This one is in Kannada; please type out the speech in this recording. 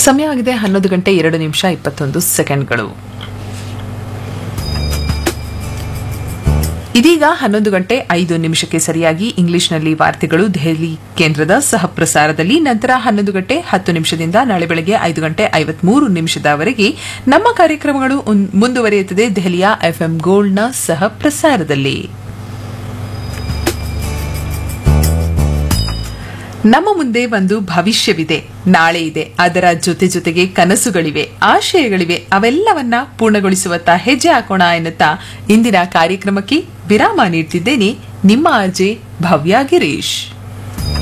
ಸಮಯ ಆಗಿದೆ ಹನ್ನೊಂದು ಗಂಟೆ ಎರಡು ನಿಮಿಷ ಇಪ್ಪತ್ತೊಂದು ಸೆಕೆಂಡ್ಗಳು ಇದೀಗ ಹನ್ನೊಂದು ಗಂಟೆ ಐದು ನಿಮಿಷಕ್ಕೆ ಸರಿಯಾಗಿ ಇಂಗ್ಲಿಷ್ನಲ್ಲಿ ವಾರ್ತೆಗಳು ದೆಹಲಿ ಕೇಂದ್ರದ ಸಹ ಪ್ರಸಾರದಲ್ಲಿ ನಂತರ ಹನ್ನೊಂದು ಗಂಟೆ ಹತ್ತು ನಿಮಿಷದಿಂದ ನಾಳೆ ಬೆಳಗ್ಗೆ ಐದು ಗಂಟೆ ಐವತ್ಮೂರು ನಿಮಿಷದವರೆಗೆ ನಮ್ಮ ಕಾರ್ಯಕ್ರಮಗಳು ಉನ್- ಮುಂದುವರಿಯುತ್ತದೆ ದೆಹಲಿಯ ಎಫ್ಎಂ ಗೋಲ್ಡ್ನ ಸಹ ಪ್ರಸಾರದಲ್ಲಿ ನಮ್ಮ ಮುಂದೆ ಒಂದು ಭವಿಷ್ಯವಿದೆ ನಾಳೆ ಇದೆ ಅದರ ಜೊತೆ ಜೊತೆಗೆ ಕನಸುಗಳಿವೆ ಆಶಯಗಳಿವೆ ಅವೆಲ್ಲವನ್ನ ಪೂರ್ಣಗೊಳಿಸುವತ್ತ ಹೆಜ್ಜೆ ಹಾಕೋಣ ಎನ್ನುತ್ತಾ ಇಂದಿನ ಕಾರ್ಯಕ್ರಮಕ್ಕೆ ವಿರಾಮ ನೀಡ್ತಿದ್ದೇನೆ ನಿಮ್ಮ ಆರ್ಜೆ ಭವ್ಯ ಗಿರೀಶ್